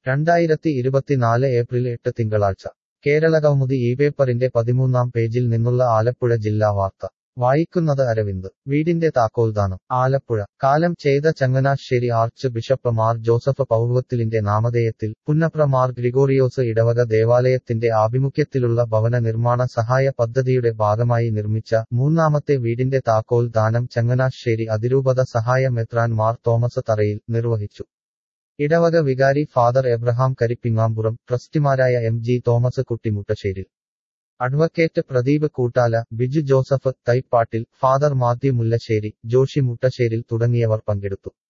രണ്ടായിരത്തി ഇരുപത്തിനാല് ഏപ്രിൽ എട്ട് തിങ്കളാഴ്ച കേരളകൗമുദി ഈ പേപ്പറിന്റെ പതിമൂന്നാം പേജിൽ നിന്നുള്ള ആലപ്പുഴ ജില്ലാ വാർത്ത വായിക്കുന്നത് അരവിന്ദ് വീടിന്റെ താക്കോൽദാനം ആലപ്പുഴ കാലം ചെയ്ത Changanassery archbishop Mar Joseph പൗർവത്തിലിന്റെ നാമധേയത്തിൽ പുന്നപ്ര മാർ ഗ്രിഗോറിയോസ് ഇടവക ദേവാലയത്തിന്റെ ആഭിമുഖ്യത്തിലുള്ള ഭവന നിർമ്മാണ സഹായ പദ്ധതിയുടെ ഭാഗമായി നിർമ്മിച്ച മൂന്നാമത്തെ വീടിന്റെ താക്കോൽ ദാനം ചങ്ങനാശ്ശേരി അതിരൂപത സഹായ മെത്രാൻ മാർ തോമസ് തറയിൽ നിർവഹിച്ചു ഇടവക വികാരി ഫാദർ എബ്രഹാം കരിപ്പിങ്ങാമ്പുറം ട്രസ്റ്റിമാരായ M G Thomas Kuttimuttassery advocate Pradeep Koottala Biju Joseph Thaipattil father Mathew Mullassery Joshi Muttasseril തുടങ്ങിയവർ പങ്കെടുത്തു